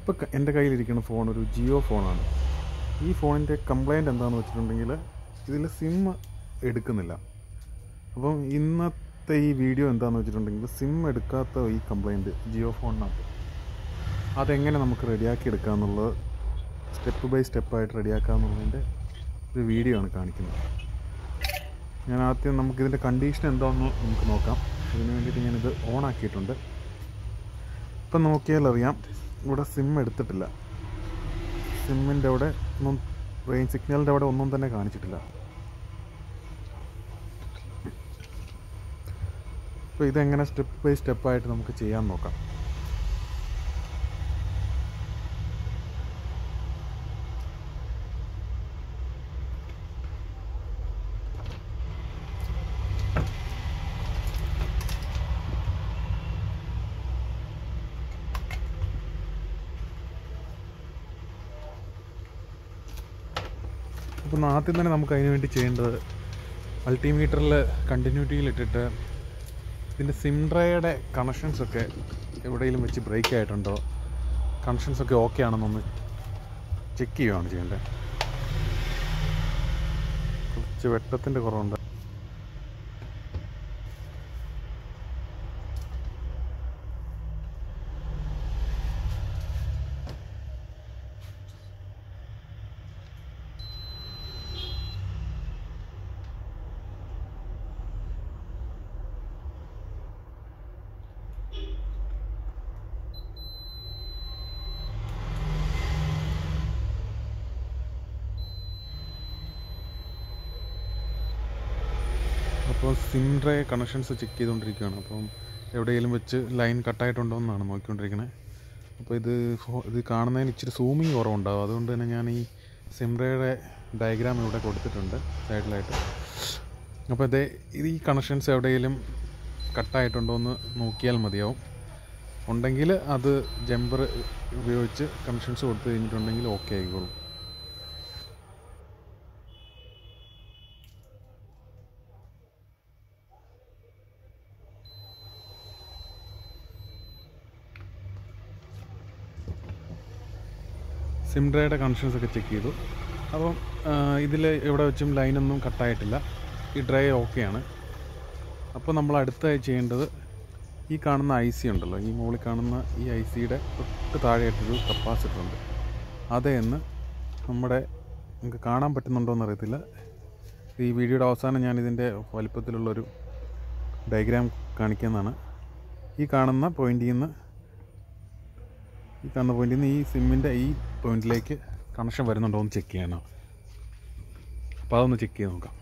ഇപ്പോൾ എൻ്റെ കയ്യിലിരിക്കുന്ന ഫോൺ ഒരു ജിയോ ഫോണാണ് ഈ ഫോണിൻ്റെ കംപ്ലൈൻറ്റ് എന്താണെന്ന് വെച്ചിട്ടുണ്ടെങ്കിൽ ഇതിൽ സിം എടുക്കുന്നില്ല അപ്പം ഇന്നത്തെ ഈ വീഡിയോ എന്താണെന്ന് വെച്ചിട്ടുണ്ടെങ്കിൽ സിം എടുക്കാത്ത ഈ കംപ്ലൈൻറ്റ് ജിയോ ഫോണിനകത്ത് അതെങ്ങനെ നമുക്ക് റെഡിയാക്കി എടുക്കാമെന്നുള്ളത് സ്റ്റെപ്പ് ബൈ സ്റ്റെപ്പായിട്ട് റെഡിയാക്കാമെന്നുള്ളതിൻ്റെ ഒരു വീഡിയോ ആണ് കാണിക്കുന്നത് ഞാൻ ആദ്യം നമുക്കിതിൻ്റെ കണ്ടീഷൻ എന്താണെന്ന് നമുക്ക് നോക്കാം അതിന് വേണ്ടിയിട്ട് ഞാനിത് ഓൺ ആക്കിയിട്ടുണ്ട് ഇപ്പം നോക്കിയാൽ അറിയാം ഇവിടെ സിം എടുത്തിട്ടില്ല സിമ്മിൻ്റെ അവിടെ ഒന്നും റേഞ്ച് സിഗ്നലിൻ്റെ അവിടെ ഒന്നും തന്നെ കാണിച്ചിട്ടില്ല അപ്പോൾ ഇതെങ്ങനെ സ്റ്റെപ്പ് ബൈ സ്റ്റെപ്പായിട്ട് നമുക്ക് ചെയ്യാൻ നോക്കാം അപ്പം ആദ്യം തന്നെ നമുക്ക് അതിന് വേണ്ടി ചെയ്യേണ്ടത് മൾട്ടിമീറ്ററിൽ കണ്ടിന്യൂറ്റിയിൽ ഇട്ടിട്ട് ഇതിൻ്റെ സിം ഡ്രൈയുടെ കണക്ഷൻസൊക്കെ എവിടെയെങ്കിലും വെച്ച് ബ്രേക്ക് ആയിട്ടുണ്ടോ കണക്ഷൻസൊക്കെ ഓക്കെ ആണെന്നൊന്ന് ചെക്ക് ചെയ്യുകയാണ് ചെയ്യേണ്ടത് കുറച്ച് വെട്ടത്തിൻ്റെ കുറവുണ്ട് അപ്പോൾ സിം ഡ്രൈ കണക്ഷൻസ് ചെക്ക് ചെയ്തുകൊണ്ടിരിക്കുകയാണ് അപ്പം എവിടെയെങ്കിലും വെച്ച് ലൈൻ കട്ടായിട്ടുണ്ടോ എന്നാണ് നോക്കിക്കൊണ്ടിരിക്കുന്നത് അപ്പോൾ ഇത് ഫോ- ഇത് കാണുന്നതിന് ഇച്ചിരി സൂമിങ് കുറവുണ്ടാവും അതുകൊണ്ട് തന്നെ ഞാൻ ഈ സിം ഡ്രൈയുടെ ഡയഗ്രാം ഇവിടെ കൊടുത്തിട്ടുണ്ട് സൈഡിലായിട്ട് അപ്പോൾ ഇത് ഇത് ഈ കണക്ഷൻസ് എവിടെയെങ്കിലും കട്ടായിട്ടുണ്ടോ എന്ന് നോക്കിയാൽ മതിയാവും ഉണ്ടെങ്കിൽ അത് ജമ്പർ ഉപയോഗിച്ച് കണക്ഷൻസ് കൊടുത്തു കഴിഞ്ഞിട്ടുണ്ടെങ്കിൽ ഓക്കെ ആയിക്കോളും സിം ഡ്രൈയുടെ കണക്ഷൻസ് ഒക്കെ ചെക്ക് ചെയ്തു അപ്പം ഇതിൽ എവിടെ വെച്ചും ലൈനൊന്നും കട്ടായിട്ടില്ല ഈ ഡ്രൈ ഓക്കെയാണ് അപ്പോൾ നമ്മൾ അടുത്തായി ചെയ്യേണ്ടത് ഈ കാണുന്ന ഐ സി ഉണ്ടല്ലോ ഈ മുകളിൽ കാണുന്ന ഈ ഐ സിയുടെ തൊട്ട് താഴെയായിട്ടൊരു കപ്പാസിറ്റർ ഉണ്ട് അതേന്ന് നമ്മുടെ നിങ്ങൾക്ക് കാണാൻ പറ്റുന്നുണ്ടോ എന്നറിയത്തില്ല ഈ വീഡിയോയുടെ അവസാനം ഞാൻ ഇതിൻ്റെ വലിപ്പത്തിലുള്ളൊരു ഡയഗ്രാം കാണിക്കുന്നതാണ് ഈ കാണുന്ന പോയിന്റിൽ നിന്ന് ഈ കാണുന്ന പോയിന്റിൽ നിന്ന് ഈ സിമ്മിൻ്റെ ഈ പോയിന്റിലേക്ക് കണക്ഷൻ വരുന്നുണ്ടോ എന്ന് ചെക്ക് ചെയ്യണം അപ്പോൾ അതൊന്ന് ചെക്ക് ചെയ്ത് നോക്കാം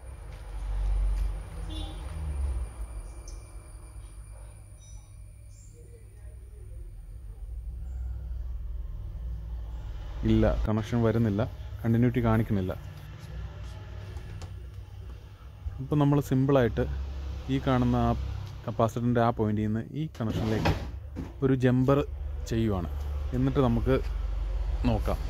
ഇല്ല കണക്ഷൻ വരുന്നില്ല കണ്ടിന്യൂറ്റി കാണിക്കുന്നില്ല ഇപ്പോൾ നമ്മൾ സിമ്പിളായിട്ട് ഈ കാണുന്ന ആ കപ്പാസിറ്ററിൻ്റെ ആ പോയിന്റിൽ നിന്ന് ഈ കണക്ഷനിലേക്ക് ഒരു ജമ്പർ ചെയ്യുവാണ് എന്നിട്ട് നമുക്ക് നോക്കാം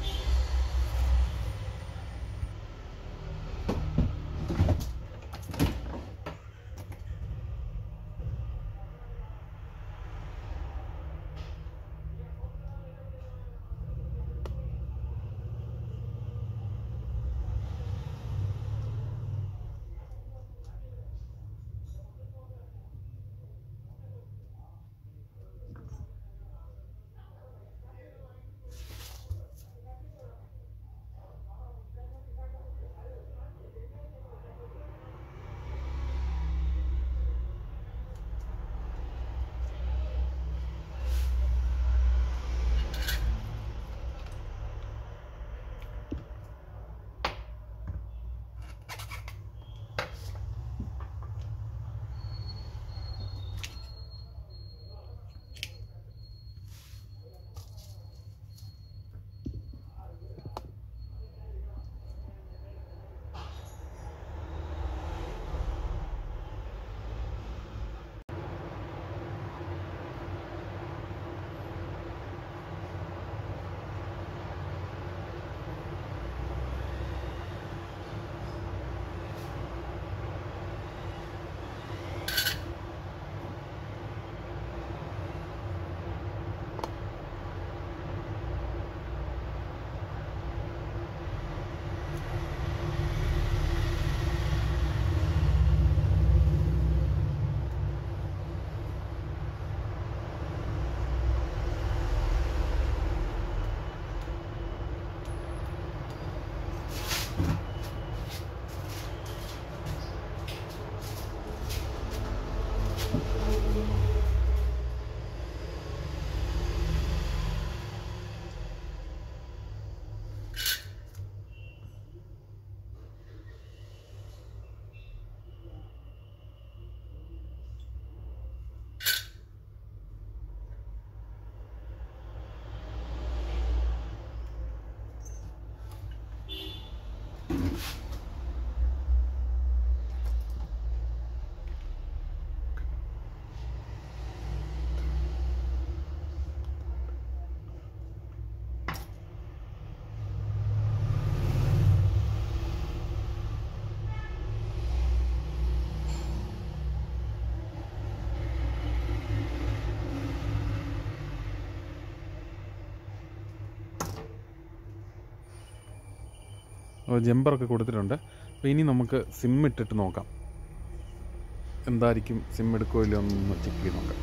അപ്പോൾ ജമ്പറൊക്കെ കൊടുത്തിട്ടുണ്ട് അപ്പോൾ ഇനി നമുക്ക് സിം ഇട്ടിട്ട് നോക്കാം എന്തായിരിക്കും സിം എടുക്കുമോ ഇല്ലയോ എന്നൊന്ന് ചെക്ക് ചെയ്ത് നോക്കാം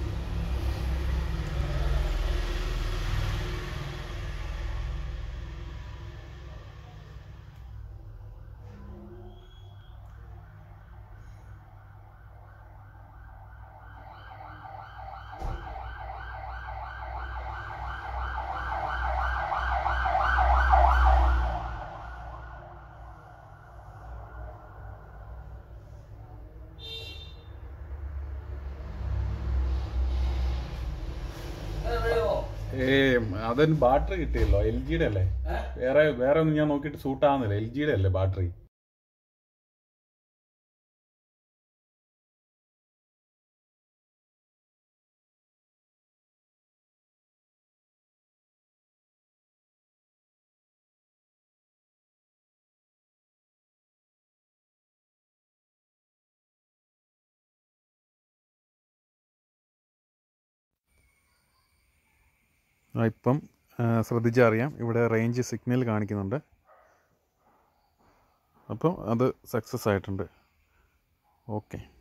ഏ അതിന് ബാറ്ററി കിട്ടിയല്ലോ എൽ ജിയുടെ അല്ലേ വേറെ വേറെ ഒന്നും ഞാൻ നോക്കിയിട്ട് സൂട്ട് ആവുന്നില്ല എൽ ജിയുടെ അല്ലേ ബാറ്ററി ആ, ഇപ്പം ശ്രദ്ധിച്ചറിയാം ഇവിടെ റേഞ്ച് സിഗ്നൽ കാണിക്കുന്നുണ്ട് അപ്പം അത് സക്സസ് ആയിട്ടുണ്ട് ഓക്കെ